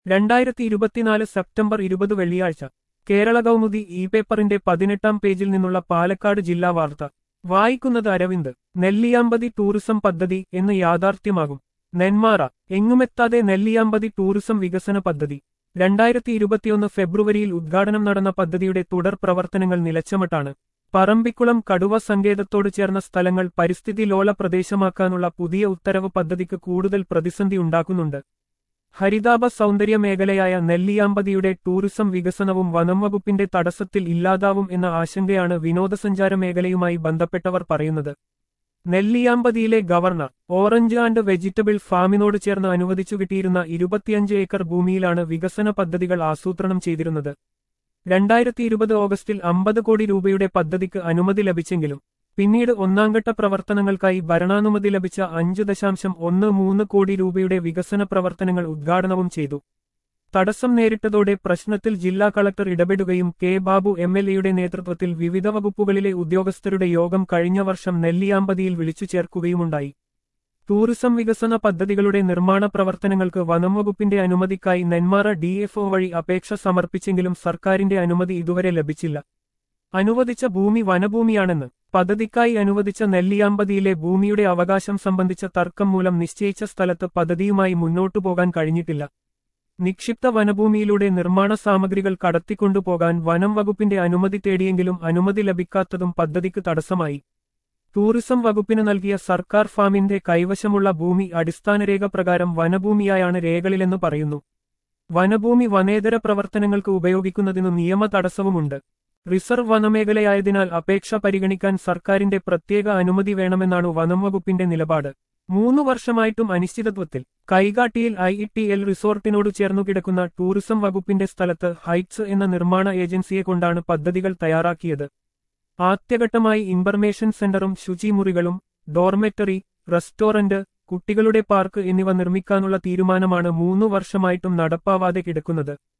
രണ്ടായിരത്തി ഇരുപത്തിനാല് സെപ്റ്റംബർ ഇരുപത് വെള്ളിയാഴ്ച കേരള കൗമുദി ഇ പേപ്പറിന്റെ പതിനെട്ടാം പേജിൽ നിന്നുള്ള പാലക്കാട് ജില്ലാ വാർത്ത വായിക്കുന്നത് അരവിന്ദ് നെല്ലിയാമ്പതി ടൂറിസം പദ്ധതി എന്ന് യാഥാർത്ഥ്യമാകും നെന്മാറ എങ്ങുമെത്താതെ നെല്ലിയാമ്പതി ടൂറിസം വികസന പദ്ധതി രണ്ടായിരത്തി ഇരുപത്തിയൊന്ന് ഫെബ്രുവരിയിൽ ഉദ്ഘാടനം നടന്ന പദ്ധതിയുടെ തുടർ പ്രവർത്തനങ്ങൾ നിലച്ചമട്ടാണ് പറമ്പിക്കുളം കടുവ സങ്കേതത്തോട് ചേർന്ന സ്ഥലങ്ങൾ പരിസ്ഥിതി ലോല പ്രദേശമാക്കാനുള്ള പുതിയ ഉത്തരവ് പദ്ധതിക്ക് കൂടുതൽ പ്രതിസന്ധി ഉണ്ടാക്കുന്നുണ്ട് ഹരിതാപ സൗന്ദര്യ മേഖലയായ നെല്ലിയാമ്പതിയുടെ ടൂറിസം വികസനവും വനം വകുപ്പിന്റെ തടസ്സത്തിൽ ഇല്ലാതാവും എന്ന ആശങ്കയാണ് വിനോദസഞ്ചാര മേഖലയുമായി ബന്ധപ്പെട്ടവർ പറയുന്നത് നെല്ലിയാമ്പതിയിലെ ഗവർണർ ഓറഞ്ച് ആൻഡ് വെജിറ്റബിൾ ഫാമിനോട് ചേർന്ന് അനുവദിച്ചു കിട്ടിയിരുന്ന ഇരുപത്തിയഞ്ച് ഏക്കർ ഭൂമിയിലാണ് വികസന പദ്ധതികൾ ആസൂത്രണം ചെയ്തിരുന്നത് രണ്ടായിരത്തി ഇരുപത് ഓഗസ്റ്റിൽ അമ്പത് കോടി രൂപയുടെ പദ്ധതിക്ക് അനുമതി ലഭിച്ചെങ്കിലും പിന്നീട് ഒന്നാംഘട്ട പ്രവർത്തനങ്ങൾക്കായി ഭരണാനുമതി ലഭിച്ച അഞ്ചു ദശാംശം ഒന്ന് മൂന്ന് കോടി രൂപയുടെ വികസന പ്രവർത്തനങ്ങൾ ഉദ്ഘാടനവും ചെയ്തു തടസ്സം നേരിട്ടതോടെ പ്രശ്നത്തിൽ ജില്ലാ കളക്ടർ ഇടപെടുകയും കെ ബാബു എം എൽ എയുടെ നേതൃത്വത്തിൽ വിവിധ വകുപ്പുകളിലെ ഉദ്യോഗസ്ഥരുടെ യോഗം കഴിഞ്ഞ വർഷം നെല്ലിയാമ്പതിയിൽ വിളിച്ചു ചേർക്കുകയുമുണ്ടായി ടൂറിസം വികസന പദ്ധതികളുടെ നിർമ്മാണ പ്രവർത്തനങ്ങൾക്ക് വനം വകുപ്പിന്റെ അനുമതിക്കായി നെന്മാറ ഡിഎഫ്ഒ വഴി അപേക്ഷ സമർപ്പിച്ചെങ്കിലും സർക്കാരിന്റെ അനുമതി ഇതുവരെ ലഭിച്ചില്ല അനുവദിച്ച ഭൂമി വനഭൂമിയാണെന്ന് പദ്ധതിക്കായി അനുവദിച്ച നെല്ലിയാമ്പതിയിലെ ഭൂമിയുടെ അവകാശം സംബന്ധിച്ച തർക്കം മൂലം നിശ്ചയിച്ച സ്ഥലത്ത് പദ്ധതിയുമായി മുന്നോട്ടു പോകാൻ കഴിഞ്ഞിട്ടില്ല നിക്ഷിപ്ത വനഭൂമിയിലൂടെ നിർമ്മാണ സാമഗ്രികൾ കടത്തിക്കൊണ്ടുപോകാൻ വനം വകുപ്പിന്റെ അനുമതി തേടിയെങ്കിലും അനുമതി ലഭിക്കാത്തതും പദ്ധതിക്ക് തടസ്സമായി ടൂറിസം വകുപ്പിന് നൽകിയ സർക്കാർ ഫാമിന്റെ കൈവശമുള്ള ഭൂമി അടിസ്ഥാനരേഖ പ്രകാരം വനഭൂമിയായാണ് രേഖകളിലെന്ന് പറയുന്നു വനഭൂമി വനേതര പ്രവർത്തനങ്ങൾക്ക് ഉപയോഗിക്കുന്നതിനു നിയമ തടസ്സവുമുണ്ട് റിസർവ് വനമേഖലയായതിനാൽ അപേക്ഷ പരിഗണിക്കാൻ സർക്കാരിന്റെ പ്രത്യേക അനുമതി വേണമെന്നാണ് വനം വകുപ്പിന്റെ നിലപാട് മൂന്നു വർഷമായിട്ടും അനിശ്ചിതത്വത്തിൽ കൈകാട്ടിയിൽ ഐ ഇ ടി എൽ റിസോർട്ടിനോട് ചേർന്നു കിടക്കുന്ന ടൂറിസം വകുപ്പിന്റെ സ്ഥലത്ത് ഹൈറ്റ്സ് എന്ന നിർമ്മാണ ഏജൻസിയെ കൊണ്ടാണ് പദ്ധതികൾ തയ്യാറാക്കിയത് ആദ്യഘട്ടമായി ഇൻഫർമേഷൻ സെന്ററും ശുചിമുറികളും ഡോർമെറ്ററി റെസ്റ്റോറന്റ് കുട്ടികളുടെ പാർക്ക് എന്നിവ നിർമ്മിക്കാനുള്ള തീരുമാനമാണ് മൂന്നു വർഷമായിട്ടും നടപ്പാവാതെ കിടക്കുന്നത്